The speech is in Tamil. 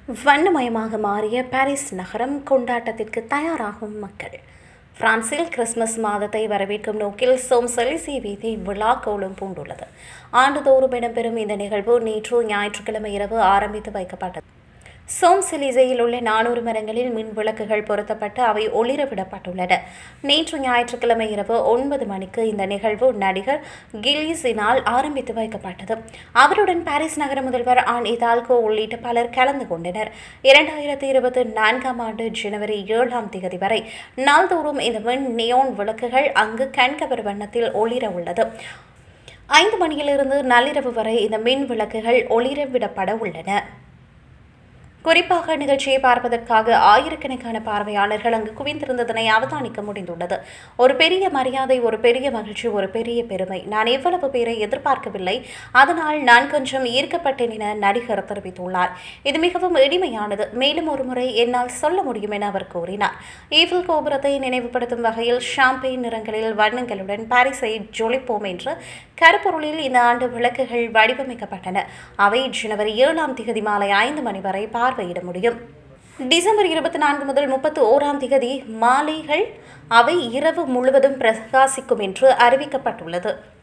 வண்ணமயமாக மாறிய பாரிஸ் நகரம் கொண்டாட்டத்திற்கு தயாராகும் மக்கள் பிரான்சில் கிறிஸ்துமஸ் மாதத்தை வரவேற்கும் நோக்கில் சோம் செலிசி வீதி விழா கோலம் பூண்டுள்ளது ஆண்டுதோறும் இடம்பெறும் இந்த நிகழ்வு நேற்று ஞாயிற்றுக்கிழமை இரவு ஆரம்பித்து வைக்கப்பட்டது சோம் செலிசையில் உள்ள நானூறு மரங்களில் மின் விளக்குகள் பொருத்தப்பட்டு அவை ஒளிர விடப்பட்டுள்ளன நேற்று ஞாயிற்றுக்கிழமை இரவு ஒன்பது மணிக்கு இந்த நிகழ்வு நடிகர் கில்லிஸினால் ஆரம்பித்து வைக்கப்பட்டது அவருடன் பாரிஸ் நகர முதல்வர் ஆன் இதால்கோ உள்ளிட்ட பலர் கலந்து கொண்டனர் இரண்டாயிரத்தி இருபத்தி நான்காம் ஆண்டு ஜனவரி ஏழாம் தேதி வரை நாள்தோறும் இந்த மின் நியோன் விளக்குகள் அங்கு கண்கவர் வண்ணத்தில் ஒளிர உள்ளது ஐந்து மணியிலிருந்து நள்ளிரவு வரை இந்த மின் விளக்குகள் ஒளிர விடப்பட உள்ளன குறிப்பாக நிகழ்ச்சியை பார்ப்பதற்காக ஆயிரக்கணக்கான பார்வையாளர்கள் அங்கு குவிந்திருந்ததனை அவதானிக்க முடிந்துள்ளது ஒரு பெரிய மரியாதை ஒரு பெரிய மகிழ்ச்சி ஒரு பெரிய பெருமை நான் இவ்வளவு பேரை எதிர்பார்க்கவில்லை அதனால் நான் கொஞ்சம் ஈர்க்கப்பட்டேன் என நடிகர் தெரிவித்துள்ளார் இது மிகவும் எளிமையானது மேலும் ஒரு முறை என்னால் சொல்ல முடியும் என அவர் கூறினார் ஈஃபில் கோபுரத்தை நினைவுபடுத்தும் வகையில் ஷாம்பெயின் நிறங்களில் வண்ணங்களுடன் பாரிஸை ஜொலிப்போம் என்ற கருப்பொருளில் இந்த ஆண்டு விளக்குகள் வடிவமைக்கப்பட்டன அவை ஜனவரி ஏழாம் திகதி மாலை ஐந்து மணி வரை பார்வையிட முடியும் டிசம்பர் இருபத்தி நான்கு முதல் முப்பத்தி ஓராம் திகதி மாலைகள் அவை இரவு முழுவதும் பிரகாசிக்கும் என்று அறிவிக்கப்பட்டுள்ளது